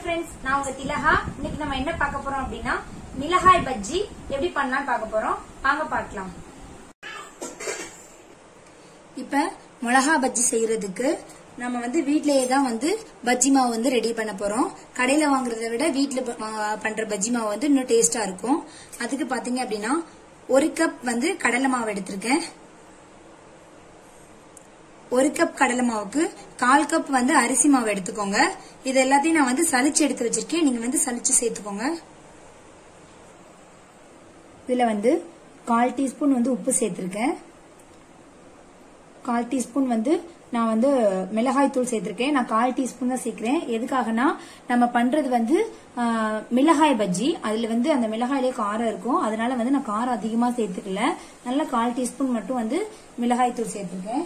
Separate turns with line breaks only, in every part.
friends நான் உங்க திலகா இன்னைக்கு நம்ம என்ன பார்க்க போறோம் அப்படின்னா மிளகாய் பஜ்ஜி எப்படி பண்ணலாம்னு பார்க்க போறோம் வாங்க பார்க்கலாம்
இப்ப மிளகா பஜ்ஜி செய்யறதுக்கு நம்ம வந்து வீட்லயே தான் வந்து பஜ்ஜி மாவு வந்து ரெடி பண்ண போறோம் கடையில வாங்குறத விட வீட்ல ப- ஆ, பண்ற பஜ்ஜி மாவு வந்து இன்னும் டேஸ்டா இருக்கும் அதுக்கு பாத்தீங்க அப்படின்னா ஒரு கப் வந்து கடலை மாவு எடுத்திருக்கேன் ஒரு கப் கடலை மாவுக்கு கால் கப் வந்து அரிசி மாவு எடுத்துக்கோங்க இது எல்லாத்தையும் நான் வந்து சலிச்சு எடுத்து வச்சிருக்கேன் நீங்க வந்து சலிச்சு சேர்த்துக்கோங்க இதுல வந்து கால் டீஸ்பூன் வந்து உப்பு சேர்த்திருக்கேன் கால் டீஸ்பூன் வந்து நான் வந்து மிளகாய் தூள் சேர்த்திருக்கேன் நான் கால் டீஸ்பூன் தான் சேர்க்கிறேன் எதுக்காகனா நம்ம பண்றது வந்து ஆ, மிளகாய் பஜ்ஜி அதுல வந்து அந்த மிளகாயிலே காரம் இருக்கும் அதனால வந்து நான் காரம் அதிகமா சேர்த்துக்கல நல்ல கால் டீஸ்பூன் மட்டும் வந்து மிளகாய் தூள் சேர்த்திருக்கேன்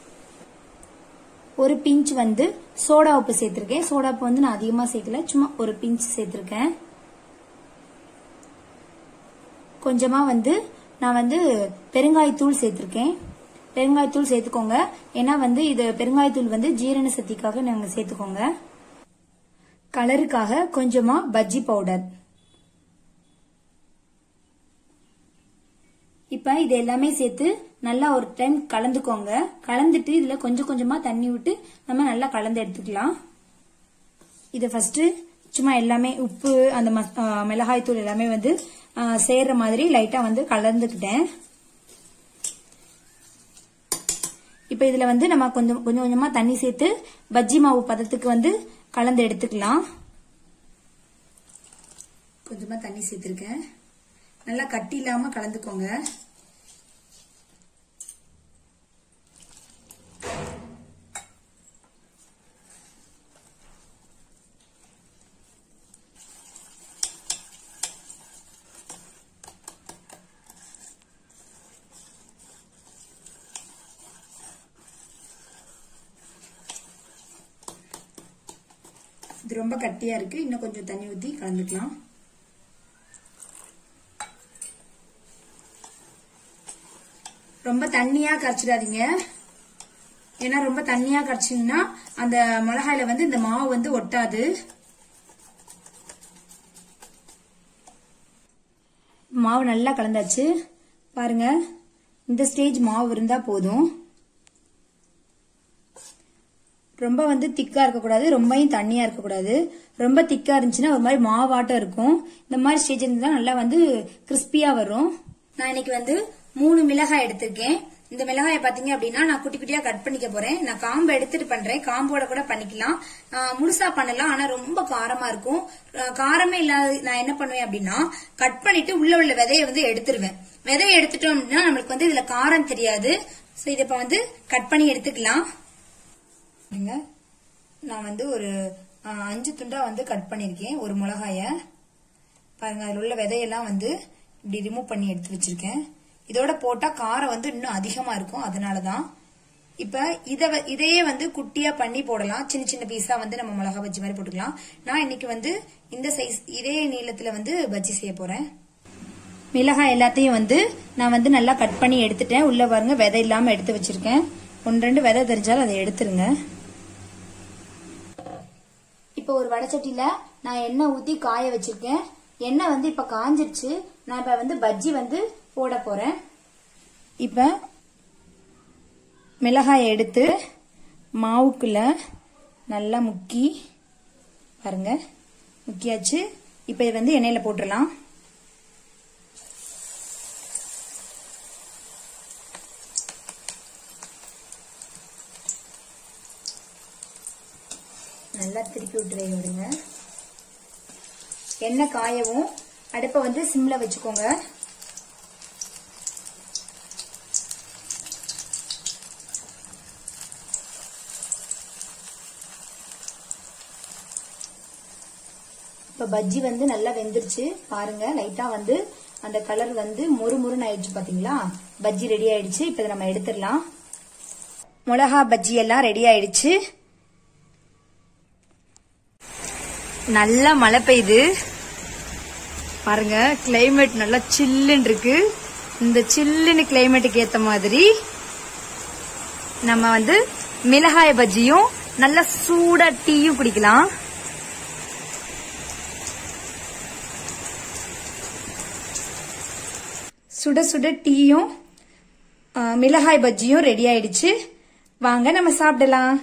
ஒரு பிஞ்ச் வந்து சோடா உப்பு சேர்த்திருக்கேன் சோடா உப்பு வந்து நான் அதிகமா சேர்க்கல சும்மா ஒரு பிஞ்ச் சேர்த்திருக்கேன் கொஞ்சமா வந்து நான் வந்து பெருங்காயத்தூள் சேர்த்திருக்கேன் பெருங்காயத்தூள் சேர்த்துக்கோங்க ஏன்னா வந்து இது பெருங்காயத்தூள் வந்து ஜீரண சக்திக்காக நாங்க சேர்த்துக்கோங்க கலருக்காக கொஞ்சமா பஜ்ஜி பவுடர் இப்ப இது எல்லாமே சேர்த்து நல்லா ஒரு டைம் கலந்துக்கோங்க கலந்துட்டு இதுல கொஞ்சம் கொஞ்சமா தண்ணி விட்டு நம்ம நல்லா கலந்து எடுத்துக்கலாம் இது ஃபர்ஸ்ட் சும்மா எல்லாமே உப்பு அந்த மஸ்- ஆ, மிளகாய் தூள் எல்லாமே வந்து ஆ, சேர்ற மாதிரி லைட்டா வந்து கலந்துக்கிட்டேன் இப்ப இதுல வந்து நம்ம கொஞ்சம் கொஞ்சம் கொஞ்சமா தண்ணி சேர்த்து பஜ்ஜி மாவு பதத்துக்கு வந்து கலந்து எடுத்துக்கலாம் கொஞ்சமா தண்ணி சேர்த்திருக்கேன் நல்லா கட்டி இல்லாம கலந்துக்கோங்க இது ரொம்ப கட்டியா இருக்கு இன்னும் கொஞ்சம் தண்ணி ஊத்தி கலந்துக்கலாம் ரொம்ப தண்ணியா கரைச்சிடாதீங்க ஏன்னா ரொம்ப தண்ணியா கரைச்சிங்கன்னா அந்த மிளகாயில வந்து இந்த மாவு வந்து ஒட்டாது மாவு நல்லா கலந்தாச்சு பாருங்க இந்த ஸ்டேஜ் மாவு இருந்தா போதும் ரொம்ப வந்து திக்கா இருக்கக்கூடாது ரொம்பவும் தண்ணியா இருக்கக்கூடாது ரொம்ப திக்கா இருந்துச்சுன்னா ஒரு மாதிரி மாவாட்டம் இருக்கும் இந்த மாதிரி ஸ்டேஜ் இருந்தா நல்லா வந்து கிறிஸ்பியா வரும் நான் இன்னைக்கு வந்து மூணு மிளகாய் எடுத்திருக்கேன் இந்த மிளகாயை பாத்தீங்க அப்படின்னா நான் குட்டி குட்டியா கட் பண்ணிக்க போறேன் நான் காம்பு எடுத்துட்டு பண்றேன் காம்போட கூட பண்ணிக்கலாம் ஆஹ் முழுசா பண்ணலாம் ஆனா ரொம்ப காரமா இருக்கும் ஆஹ் காரமே இல்லாத நான் என்ன பண்ணுவேன் அப்படின்னா கட் பண்ணிட்டு உள்ள உள்ள விதைய வந்து எடுத்துருவேன் விதைய எடுத்துட்டோம் அப்படின்னா நம்மளுக்கு வந்து இதுல காரம் தெரியாது சோ இதை இப்ப வந்து கட் பண்ணி எடுத்துக்கலாம் பாருங்க நான் வந்து ஒரு ஆ, அஞ்சு துண்டா வந்து கட் பண்ணிருக்கேன் ஒரு மிளகாய பாருங்க அதுல உள்ள விதையெல்லாம் வந்து இப்படி ரிமூவ் பண்ணி எடுத்து வச்சிருக்கேன் இதோட போட்டா காரம் வந்து இன்னும் அதிகமா இருக்கும் அதனாலதான் இப்ப இத வ- இதையே வந்து குட்டியா பண்ணி போடலாம் சின்ன சின்ன பீஸா வந்து நம்ம மிளகா பஜ்ஜி மாதிரி போட்டுக்கலாம் நான் இன்னைக்கு வந்து இந்த சைஸ் இதே நீளத்துல வந்து பஜ்ஜி செய்ய போறேன் மிளகாய் எல்லாத்தையும் வந்து நான் வந்து நல்லா கட் பண்ணி எடுத்துட்டேன் உள்ள பாருங்க விதை இல்லாம எடுத்து வச்சிருக்கேன் ஒன்று ரெண்டு விதை தெரிஞ்சாலும் அதை எடுத்துருங்க இப்போ ஒரு வடச்சட்டியில நான் எண்ணெய் ஊத்தி காய வச்சிருக்கேன் எண்ணெய் வந்து இப்ப காஞ்சிருச்சு நான் இப்ப வந்து பஜ்ஜி வந்து போட போறேன் இப்ப மிளகாயை எடுத்து மாவுக்குள்ள நல்லா முக்கி பாருங்க முக்கியாச்சு இப்ப இது வந்து எண்ணெயில போட்டுடலாம் நல்லா திருப்பி விட்டு வேக விடுங்க எண்ணெய் காயவும் அடுப்பை வந்து சிம்ல வச்சுக்கோங்க இப்ப பஜ்ஜி வந்து நல்லா வெந்துருச்சு பாருங்க லைட்டா வந்து அந்த கலர் வந்து மொறு மொறுன்னு ஆயிடுச்சு பாத்தீங்களா பஜ்ஜி ரெடி ஆயிடுச்சு இப்ப இதை நம்ம எடுத்துடலாம் மிளகா பஜ்ஜி எல்லாம் ரெடி ஆயிடுச்சு
நல்லா மழை பெய்யுது பாருங்க கிளைமேட் நல்லா சில்லுன்னு இருக்கு இந்த சில்லுன்னு கிளைமேட்டுக்கு ஏத்த மாதிரி நம்ம வந்து மிளகாய் பஜ்ஜியும் நல்ல சூடா டீயும் குடிக்கலாம்
சுட சுட டீயும் ஆ, மிளகாய் பஜ்ஜியும் ரெடி ஆயிடுச்சு வாங்க நம்ம சாப்பிடலாம்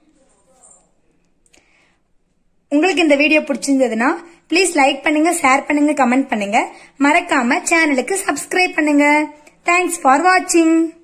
உங்களுக்கு இந்த வீடியோ பிடிச்சிருந்ததுன்னா ப்ளீஸ் லைக் பண்ணுங்க ஷேர் பண்ணுங்க கமெண்ட் பண்ணுங்க மறக்காம சேனலுக்கு சப்ஸ்கிரைப் பண்ணுங்க தேங்க்ஸ் ஃபார் வாட்சிங்